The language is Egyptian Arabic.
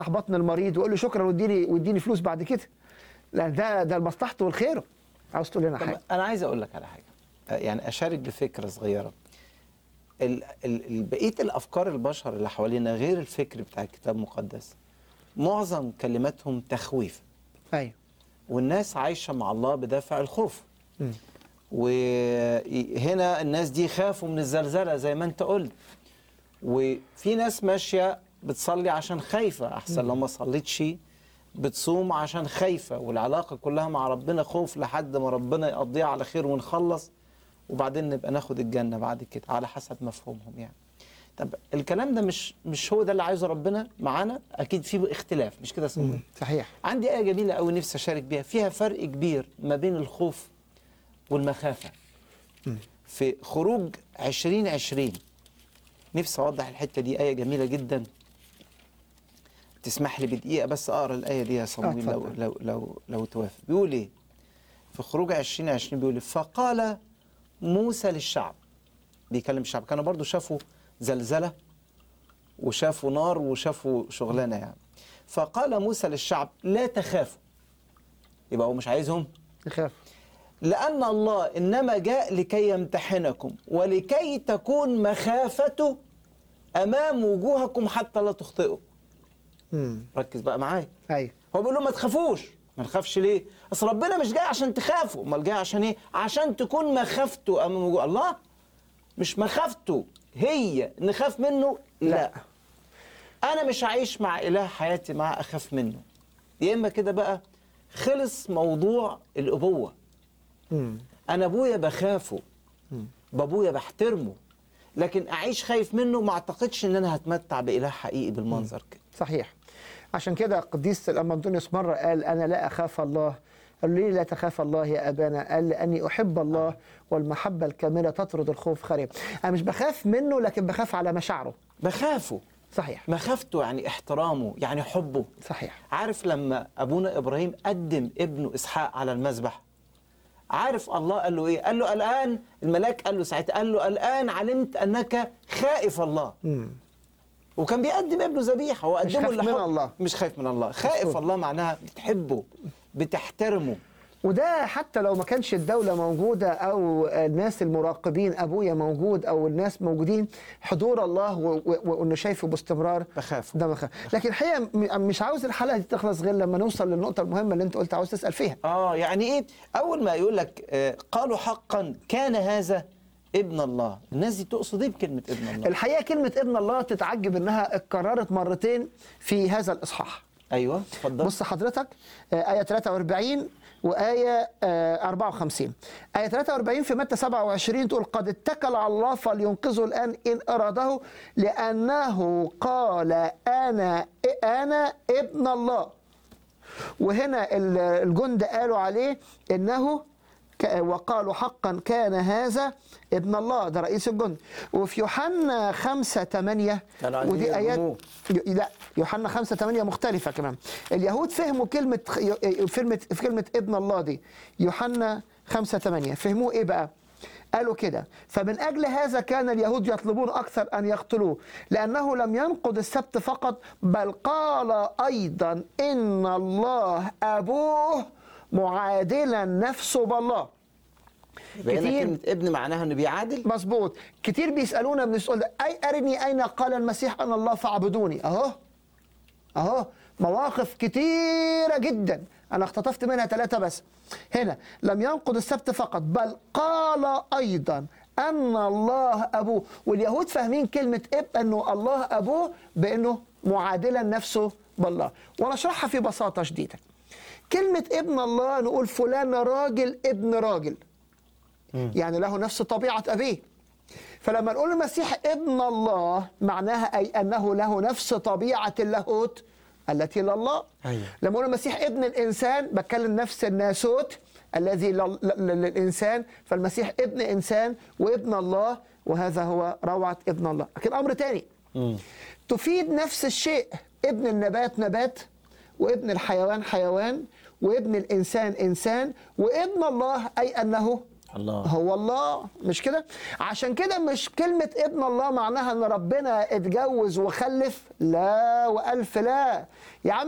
بطن المريض ويقول له شكرا واديني واديني فلوس بعد كده لان ده ده لمصلحته والخيره عاوز تقول لنا طب حاجه انا عايز اقول لك على حاجه آه، يعني اشارك بفكره صغيره ال- ال- ال- بقيه الافكار البشر اللي حوالينا غير الفكر بتاع الكتاب المقدس معظم كلماتهم تخويف ايوه والناس عايشه مع الله بدافع الخوف مم. وهنا الناس دي خافوا من الزلزله زي ما انت قلت وفي ناس ماشيه بتصلي عشان خايفه احسن لو ما صليتش بتصوم عشان خايفه والعلاقه كلها مع ربنا خوف لحد ما ربنا يقضيها على خير ونخلص وبعدين نبقى ناخد الجنه بعد كده على حسب مفهومهم يعني طب الكلام ده مش مش هو ده اللي عايزه ربنا معانا اكيد في اختلاف مش كده يا صمويل صحيح عندي آية جميلة أوي نفسي أشارك بيها فيها فرق كبير ما بين الخوف والمخافة في خروج 2020 نفسي أوضح الحتة دي آية جميلة جدا تسمح لي بدقيقة بس أقرأ الآية دي يا صمويل لو, اتفضل. لو, لو, لو توافق بيقول إيه في خروج 2020 بيقول إيه؟ فقال موسى للشعب بيكلم الشعب كانوا برضو شافوا زلزلة وشافوا نار وشافوا شغلانة يعني فقال موسى للشعب لا تخافوا يبقى هو مش عايزهم يخاف لأن الله إنما جاء لكي يمتحنكم ولكي تكون مخافته أمام وجوهكم حتى لا تخطئوا امم ركز بقى معايا ايوه هو بيقول لهم ما تخافوش ما نخافش ليه اصل ربنا مش جاي عشان تخافوا امال جاي عشان ايه عشان تكون مخافته امام وجوه الله مش مخافته هي نخاف منه لا, لا. انا مش هعيش مع اله حياتي مع اخاف منه يا اما كده بقى خلص موضوع الابوه امم انا ابويا بخافه بابويا بحترمه لكن اعيش خايف منه ما اعتقدش ان انا هتمتع باله حقيقي بالمنظر كده صحيح عشان كده قديس الأما أنطونيوس مرة قال أنا لا أخاف الله قالوا لي لا تخاف الله يا أبانا قال لأني أحب الله والمحبة الكاملة تطرد الخوف خارج أنا مش بخاف منه لكن بخاف على مشاعره بخافه صحيح مخافته يعني احترامه يعني حبه صحيح عارف لما ابونا ابراهيم قدم ابنه اسحاق على المذبح عارف الله قال له ايه قال له الان الملاك قال له ساعتها قال له الان علمت انك خائف الله امم وكان بيقدم ابنه ذبيحه هو مش قدمه خايف من لحب- الله. مش خايف من الله خائف مظبوط. الله معناها بتحبه بتحترمه وده حتى لو ما كانش الدولة موجودة أو الناس المراقبين أبويا موجود أو الناس موجودين حضور الله و- و- وإنه شايفه باستمرار بخافه ده مخ... لكن الحقيقة م- مش عاوز الحلقة دي تخلص غير لما نوصل للنقطة المهمة اللي أنت قلت عاوز تسأل فيها اه يعني ايه اول ما يقول لك آه، قالوا حقا كان هذا ابن الله الناس دي تقصد ايه بكلمه ابن الله الحقيقة كلمة ابن الله تتعجب إنها اتكررت مرتين في هذا الإصحاح ايوه اتفضل بص حضرتك آه، آية 43 وآية آه، 54 آية 43 في متى 27 تقول قد اتكل على الله فلينقذه الآن إن أراده لأنه قال أنا أنا ابن الله وهنا ال- الجند قالوا عليه إنه ك- وقالوا حقا كان هذا ابن الله ده رئيس الجند وفي يوحنا 5 8 كانوا عايزين ودي آيات يرجموه. ي- لا يوحنا 5 8 مختلفة كمان اليهود فهموا كلمة كلمة في كلمة ابن الله دي يوحنا 5 8 فهموه ايه بقى؟ قالوا كده فمن أجل هذا كان اليهود يطلبون أكثر أن يقتلوه لأنه لم ينقض السبت فقط بل قال أيضا إن الله أبوه معادلا نفسه بالله بقينا كتير- كلمه ابن معناها انه بيعادل مظبوط كتير بيسالونا من السؤال ده اي ارني اين قال المسيح ان الله فاعبدوني اهو اهو مواقف كتيره جدا انا اختطفت منها ثلاثه بس هنا لم ينقض السبت فقط بل قال ايضا ان الله ابوه واليهود فاهمين كلمه اب انه الله ابوه بانه معادلا نفسه بالله وانا اشرحها في بساطه شديده كلمه ابن الله نقول فلان راجل ابن راجل يعني له نفس طبيعة أبيه فلما نقول المسيح ابن الله معناها أي أنه له نفس طبيعة اللاهوت التي لله أيوة. لما نقول المسيح ابن الإنسان بتكلم نفس الناسوت الذي لل- لل- للإنسان فالمسيح ابن إنسان وابن الله وهذا هو روعة ابن الله لكن أمر تاني تفيد نفس الشيء ابن النبات نبات وابن الحيوان حيوان وابن الإنسان إنسان وابن الله أي أنه الله هو الله مش كده عشان كده مش كلمة ابن الله معناها ان ربنا اتجوز وخلف لا والف لا يا عم